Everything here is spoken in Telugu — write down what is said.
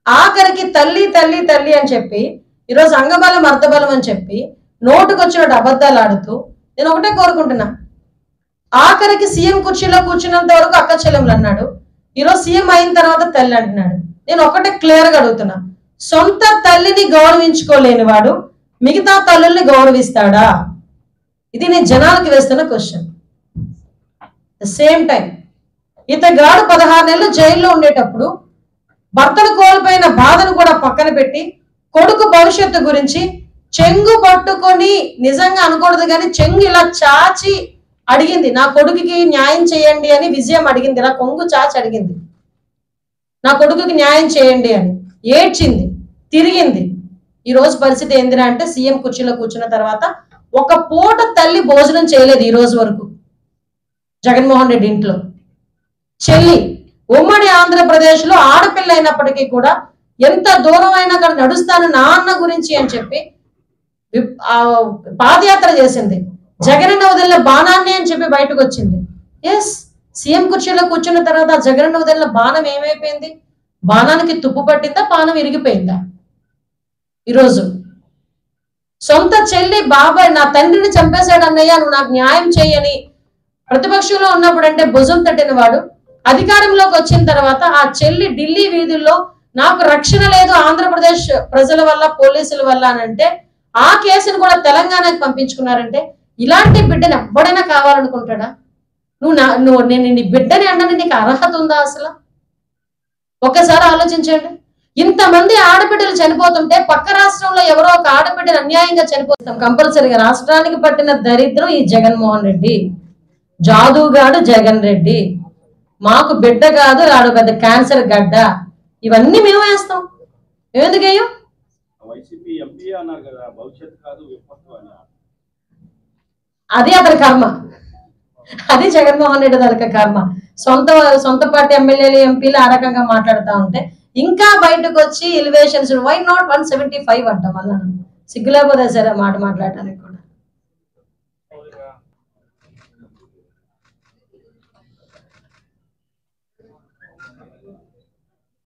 ఆఖరికి తల్లి తల్లి తల్లి అని చెప్పి ఈరోజు అంగబలం అర్ధబలం అని చెప్పి నోటుకొచ్చినట్టు అబద్ధాలు ఆడుతూ నేను ఒకటే కోరుకుంటున్నా ఆఖరికి సీఎం కుర్చీలో కూర్చున్నంత వరకు అక్క చెల్లెములు అన్నాడు ఈరోజు సీఎం అయిన తర్వాత తల్లి అంటున్నాడు నేను ఒకటే క్లియర్ గా అడుగుతున్నా సొంత తల్లిని గౌరవించుకోలేని వాడు మిగతా తల్లుల్ని గౌరవిస్తాడా ఇది నేను జనాలకి వేస్తున్న క్వశ్చన్ ద సేమ్ టైం ఇతగాడు పదహారు నెలలు జైల్లో ఉండేటప్పుడు భర్తను కోల్పోయిన బాధను కూడా పక్కన పెట్టి కొడుకు భవిష్యత్తు గురించి చెంగు పట్టుకొని నిజంగా అనకూడదు కానీ చెంగు ఇలా చాచి అడిగింది నా కొడుకుకి న్యాయం చేయండి అని విజయం అడిగింది ఇలా కొంగు చాచి అడిగింది నా కొడుకుకి న్యాయం చేయండి అని ఏడ్చింది తిరిగింది ఈ రోజు పరిస్థితి ఏందిరా అంటే సీఎం కుర్చీలో కూర్చున్న తర్వాత ఒక పూట తల్లి భోజనం చేయలేదు ఈ రోజు వరకు జగన్మోహన్ రెడ్డి ఇంట్లో చెల్లి ఉమ్మడి ఆంధ్రప్రదేశ్ లో ఆడపిల్ల అయినప్పటికీ కూడా ఎంత దూరం అయినా అక్కడ నడుస్తాను నాన్న గురించి అని చెప్పి విప్- ఆ పాదయాత్ర చేసింది జగనన్న వదిలిన బాణాన్ని అని చెప్పి బయటకు వచ్చింది ఎస్ సీఎం కుర్చీలో కూర్చున్న తర్వాత ఆ జగనన్న వదిలిన బాణం ఏమైపోయింది బాణానికి తుప్పు పట్టిందా బాణం ఇరిగిపోయిందా ఈరోజు సొంత చెల్లి బాబాయ్ నా తండ్రిని చంపేశాడు అన్నయ్య నువ్వు నాకు న్యాయం చేయని ప్రతిపక్షంలో ఉన్నప్పుడు అంటే భుజం తట్టిన వాడు అధికారంలోకి వచ్చిన తర్వాత ఆ చెల్లి ఢిల్లీ వీధుల్లో నాకు రక్షణ లేదు ఆంధ్రప్రదేశ్ ప్రజల వల్ల పోలీసుల వల్ల అని అంటే ఆ కేసును కూడా తెలంగాణకి పంపించుకున్నారంటే ఇలాంటి బిడ్డను ఎవ్వడైనా కావాలనుకుంటాడా నువ్వు నా నువ్వు నేను నీ బిడ్డని అనడానికి నీకు అర్హత ఉందా అసలు ఒక్కసారి ఆలోచించండి ఇంతమంది ఆడబిడ్డలు చనిపోతుంటే పక్క రాష్ట్రంలో ఎవరో ఒక ఆడబిడ్డను అన్యాయంగా చనిపోతాం కంపల్సరీగా రాష్ట్రానికి పట్టిన దరిద్రం ఈ జగన్మోహన్ రెడ్డి జాదుగాడు జగన్ రెడ్డి మాకు బిడ్డ కాదు రాడు పెద్ద క్యాన్సర్ గడ్డ ఇవన్నీ మేము వేస్తాం మేము ఎందుకు వేయం వైసీపీ ఎంపీ అన్నారు కదా భవిష్యత్తు కాదు విపత్తు అని అది అతని కర్మ అది జగన్మోహన్ రెడ్డి తనక కర్మ సొంత సొంత పార్టీ ఎమ్మెల్యేలు ఎంపీలు ఆ రకంగా మాట్లాడుతూ ఉంటే ఇంకా బయటకు వచ్చి elevations why not one seventy five అంటాం మళ్ళా సిగ్గు లేకపోతే సరే మాట మాట్లాడటానికి కూడా